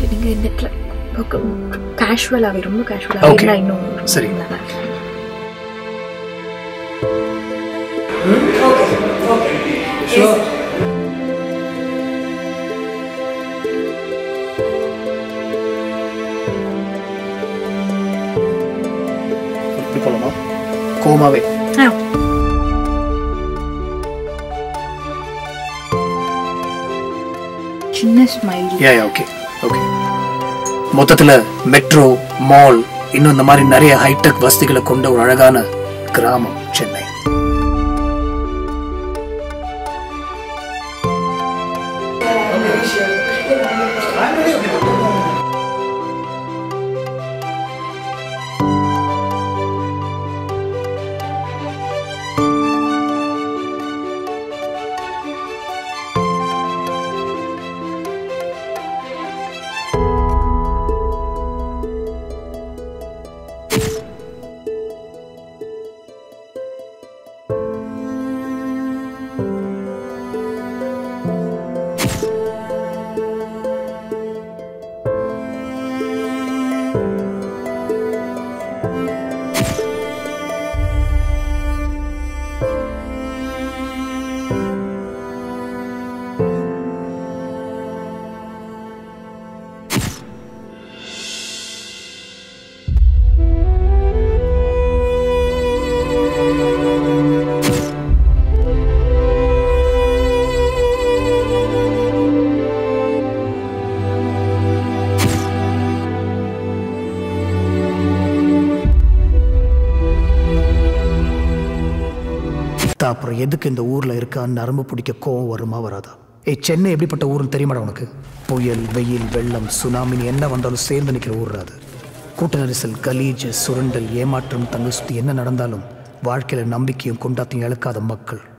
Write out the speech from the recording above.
இல்லை நீங்கள் நெட்டில் கேஷுவலாகவே ரொம்ப Okay. கேஷுவலாக இன்னும் சரி. நல்லா இருக்கும். இப்படி போலாமா கோமாவே ஆ சின்ன smile yeah yeah okay okay மொத்தத்துல மெட்ரோ மால் இன்னும் இந்த மாதிரி நிறைய ஹைடெக் வசதிகளை கொண்ட ஒரு அழகான கிராமம் சென்னை தா, அப்புறம் எதுக்கு இந்த ஊர்ல இருக்கான்னு நரம்பு பிடிக்க கோவம் வருமா வராதா ஏய் சென்னை எப்படிப்பட்ட ஊர்னு தெரியுமாடா உனக்கு புயல் வெயில் வெள்ளம் சுனாமின்னு என்ன வந்தாலும் சேர்ந்து நிற்கிற ஊர் அது கூட்ட நெரிசல் கலீஜ் சுரண்டல் ஏமாற்றம் தங்க சுத்தி என்ன நடந்தாலும் வாழ்க்கையில நம்பிக்கையும் கொண்டாத்தையும் இழக்காத மக்கள்